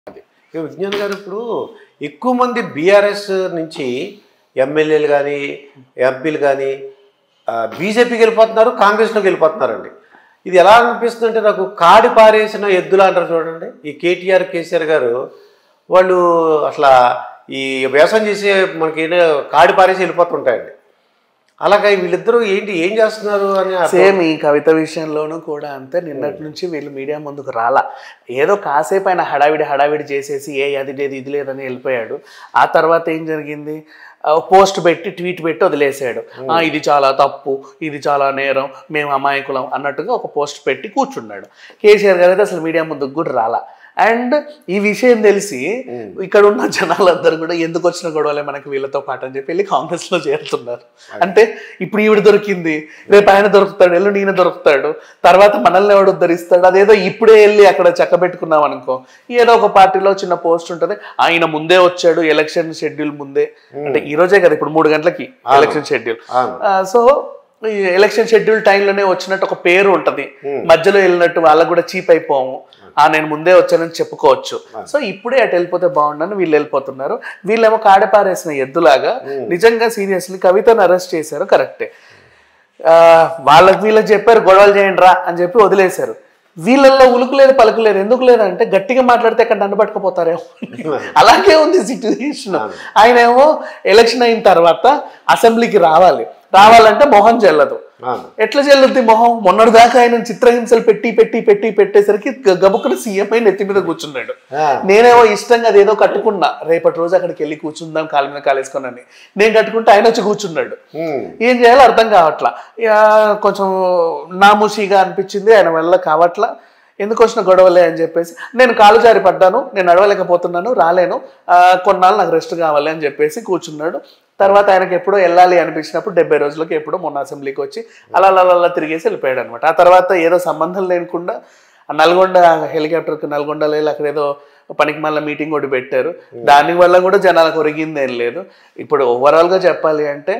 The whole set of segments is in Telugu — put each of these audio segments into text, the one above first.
ఇక విజ్ఞాన్ గారు ఇప్పుడు ఎక్కువ మంది బీఆర్ఎస్ నుంచి ఎమ్మెల్యేలు కానీ ఎంపీలు కానీ బీజేపీకి వెళ్ళిపోతున్నారు కాంగ్రెస్లోకి వెళ్ళిపోతున్నారండి ఇది ఎలా అనిపిస్తుంది అంటే నాకు కాడి పారేసిన ఎద్దులు అంటారు చూడండి ఈ కేటీఆర్ కేసీఆర్ గారు వాళ్ళు అసలు ఈ వ్యవసాయం చేసే మనకి ఏంటో కాడి పారేసి వెళ్ళిపోతుంటాయండి అలాగే వీళ్ళిద్దరూ ఏంటి ఏం చేస్తున్నారు అని అర్థం- సేమ్ ఈ కవిత విషయంలోనూ కూడా అంతే నిన్నటి నుంచి వీళ్ళు మీడియా ముందుకు రాలా ఏదో కాసేపు ఆయన హడావిడి హడావిడి చేసేసి ఏ అది లేదు ఇది లేదని వెళ్ళిపోయాడు ఆ తర్వాత ఏం జరిగింది పోస్ట్ పెట్టి ట్వీట్ పెట్టి వదిలేసాడు ఆ, ఇది చాలా తప్పు ఇది చాలా నేరం మేము అమాయకులం అన్నట్టుగా ఒక పోస్ట్ పెట్టి కూర్చున్నాడు కేసీఆర్ గారు అయితే అసలు మీడియా ముందుకు కూడా రాలా అండ్ ఈ విషయం తెలిసి ఇక్కడ ఉన్న జనాలందరూ కూడా ఎందుకు వచ్చిన గొడవలే మనకి వీళ్ళతో పాటు అని చెప్పి వెళ్ళి కాంగ్రెస్ లో చేరుతున్నారు అంటే ఇప్పుడు ఈవిడ దొరికింది రేపు ఆయన దొరుకుతాడు ఎల్లు ఈయన దొరుకుతాడు తర్వాత మనల్ని ఎవడు ఉద్ధరిస్తాడు అదేదో ఇప్పుడే వెళ్ళి అక్కడ చక్కబెట్టుకున్నాం అనుకో ఏదో ఒక పార్టీలో చిన్న పోస్ట్ ఉంటుంది ఆయన ముందే వచ్చాడు ఎలక్షన్ షెడ్యూల్ ముందే అంటే ఈ రోజే కదా ఇప్పుడు మూడు గంటలకి ఎలక్షన్ షెడ్యూల్ అవును. సో ఈ ఎలక్షన్ షెడ్యూల్ టైంలోనే వచ్చినట్టు ఒక పేరు ఉంటది మధ్యలో వెళ్ళినట్టు వాళ్ళకు కూడా చీప్ అయిపోము ఆ నేను ముందే వచ్చానని చెప్పుకోవచ్చు సో ఇప్పుడే అటు వెళ్ళిపోతే బాగుండని వీళ్ళు వెళ్ళిపోతున్నారు వీళ్ళేమో కాడపారేసిన ఎద్దులాగా నిజంగా సీరియస్లీ కవితను అరెస్ట్ చేశారు కరెక్టే ఆ, వాళ్ళకి వీళ్ళకి చెప్పారు గొడవలు చేయండి రా అని చెప్పి వదిలేశారు వీళ్ళల్లో ఉలుకు లేదు పలుకు లేదు ఎందుకు లేదంటే గట్టిగా మాట్లాడితే అక్కడ నన్ను పట్టుకుపోతారేమో అలాగే ఉంది సిచ్యువేషన్ ఆయన ఏమో ఎలక్షన్ అయిన తర్వాత అసెంబ్లీకి రావాలి రావాలంటే మొహం చెల్లదు అవును. ఎట్లా చెల్లుద్ది మొహం మొన్నటి దాకా ఆయన చిత్రహింసలు పెట్టి పెట్టి పెట్టి పెట్టేసరికి గ- గబుక్కున సీఎం అయి నెత్తి మీద కూర్చున్నాడు ఆ. నేనేమో ఇష్టంగా అదేదో కట్టుకున్నా రేపటి రోజు అక్కడికి వెళ్ళి కూర్చుందాం కాలు మీద కాలేసుకున్నాను నేను కట్టుకుంటే ఆయన వచ్చి కూర్చున్నాడు ఉమ్. ఏం చేయాలో అర్థం కావట్లా ఇక కొంచెం నామూషిగా అనిపించింది ఆయన వల్ల కావట్లా ఎందుకు వచ్చిన గొడవలే అని చెప్పేసి నేను కాలు జారి పడ్డాను నేను నడవలేకపోతున్నాను రాలేను ఆ, కొన్నాళ్ళు నాకు రెస్ట్ కావాలి అని చెప్పేసి కూర్చున్నాడు తర్వాత ఆయనకి ఎప్పుడో వెళ్ళాలి అనిపించినప్పుడు డెబ్బై రోజులకి ఎప్పుడో మొన్న అసెంబ్లీకి వచ్చి అలా అలా అలా తిరిగేసి వెళ్ళిపోయాడు అనమాట ఆ తర్వాత ఏదో సంబంధం లేకుండా ఆ నల్గొండ హెలికాప్టర్కి నల్గొండలో వెళ్ళి అక్కడ ఏదో పనికి మళ్ళీ మీటింగ్ ఒకటి పెట్టారు దాని వల్ల కూడా జనాలకు ఒరిగింది ఏం లేదు ఇప్పుడు ఓవరాల్గా చెప్పాలి అంటే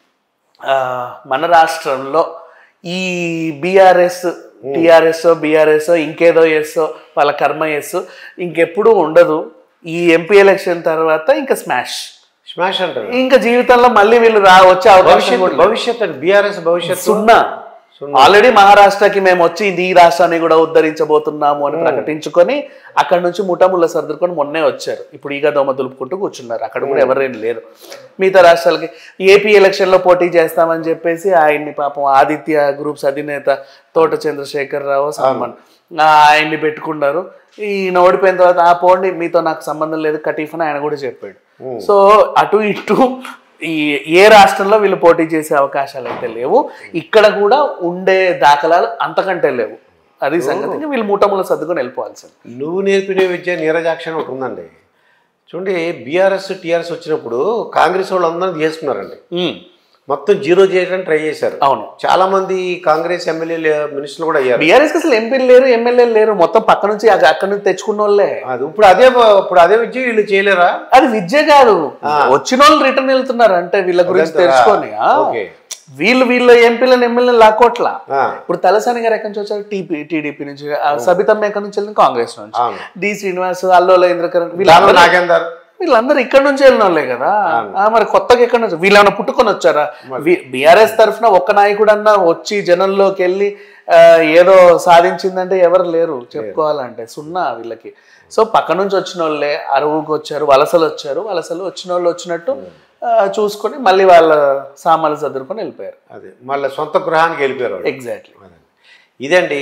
ఆ, మన రాష్ట్రంలో ఈ బీఆర్ఎస్ టిఆర్ఎస్ బీఆర్ఎస్ ఇంకేదో ఎస్ఓ వాళ్ళ కర్మ ఎస్ ఇంకెప్పుడు ఉండదు ఈ ఎంపీ ఎలక్షన్ తర్వాత ఇంకా స్మాష్ స్మాష్ అంటారు ఇంకా జీవితంలో మళ్ళీ వీళ్ళు రా వచ్చే అవకాశం భవిష్యత్ కూడా లేదు. భవిష్యత్ అండి బీఆర్ఎస్ భవిష్యత్ సున్నా ఆల్రెడీ మహారాష్ట్రకి మేము వచ్చి ఇది ఈ రాష్ట్రాన్ని కూడా ఉద్ధరించబోతున్నాము అని ప్రకటించుకొని అక్కడ నుంచి ముఠాముళ్ళ సర్దుకొని మొన్నే వచ్చారు ఇప్పుడు ఈగ దోమ దులుపుకుంటూ కూర్చున్నారు అక్కడ కూడా ఎవరేం లేరు మిగతా రాష్ట్రాలకి ఏపీ ఎలక్షన్లో పోటీ చేస్తామని చెప్పేసి ఆయన్ని పాపం ఆదిత్య గ్రూప్స్ అధినేత తోట చంద్రశేఖర్ రావు సల్మాన్ ఆ, ఆయన్ని పెట్టుకున్నారు ఈయన ఓడిపోయిన తర్వాత ఆ పోండి మీతో నాకు సంబంధం లేదు కటీఫ్ అని ఆయన కూడా చెప్పాడు సో అటు ఇటు ఈ ఏ రాష్ట్రంలో వీళ్ళు పోటీ చేసే అవకాశాలు అయితే లేవు ఇక్కడ కూడా ఉండే దాఖలాలు అంతకంటే లేవు అది సంగతి ఇంకా వీళ్ళు మూటములు సర్దుకొని వెళ్ళిపోవాల్సింది నువ్వు నేర్పిన విద్య నీరజాక్ష అని ఒకటి ఉందండి చూడండి బీఆర్ఎస్ టీఆర్ఎస్ వచ్చినప్పుడు కాంగ్రెస్ వాళ్ళు అందరూ చేసుకున్నారండి మొత్తం జీరో చేయడానికి ట్రై చేశారు అవును చాలా మంది కాంగ్రెస్ ఎమ్మెల్యేలు మినిస్టర్లు కూడా అయ్యారు బీఆర్ఎస్ అసలు ఎంపీలు లేరు ఎమ్మెల్యేలు లేరు మొత్తం పక్క నుంచి అక్క- అక్కడి నుంచి తెచ్చుకున్న వాళ్ళే అది ఇప్పుడు అదే ఇప్పుడు అదే విద్య వీళ్ళు చేయలేరా అది విద్య కాదు వచ్చిన వాళ్ళు రిటర్న్ వెళ్తున్నారు అంటే వీళ్ళ గురించి అదంటారా? తెలుసుకొని ఆ? ఓకే వీళ్ళు వీళ్ళ ఎంపీలను ఎమ్మెల్యేలు లాక్కోట్లా ఆ, ఇప్పుడు తలసాని గారు ఎక్కడి నుంచి వచ్చారు టీపీ టీడీపీ నుంచి ఆ సబితమ్మ ఎక్కడి నుంచి వెళ్ళింది కాంగ్రెస్ నుంచి అవును డి శ్రీనివాస్ అల్లోల ఇంద్రకరణ్ దానిలో వీళ్ళందరూ నాగేందర్ వీళ్ళందరూ ఇక్కడ నుంచి వెళ్ళిన వాళ్ళే కదా ఆ, మరి కొత్తగా ఎక్కడి నుంచి వీళ్ళేమైనా పుట్టుకొని వచ్చారా బీఆర్ఎస్ తరఫున ఒక్క నాయకుడు అన్నా వచ్చి జనంలోకి వెళ్ళి ఆ, ఏదో సాధించిందంటే ఎవరు లేరు చెప్పుకోవాలంటే సున్నా వీళ్ళకి సో పక్క నుంచి వచ్చిన వాళ్ళే అరువుకి వచ్చారు వలసలు వచ్చారు వలసలు వచ్చిన వాళ్ళు వచ్చినట్టు ఆ, చూసుకొని మళ్ళీ వాళ్ళ సామాన్లు చదువుకొని వెళ్ళిపోయారు అదే మళ్ళీ సొంత గృహానికి వెళ్ళిపోయారు వాళ్ళు. ఎగ్జాక్ట్లీ అదండి. ఇదండి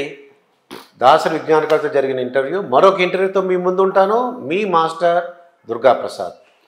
దాసరి విజ్ఞానకర్త జరిగిన ఇంటర్వ్యూ మరొక ఇంటర్వ్యూతో మీ ముందు ఉంటాను మీ మాస్టర్ దుర్గా ప్రసాద్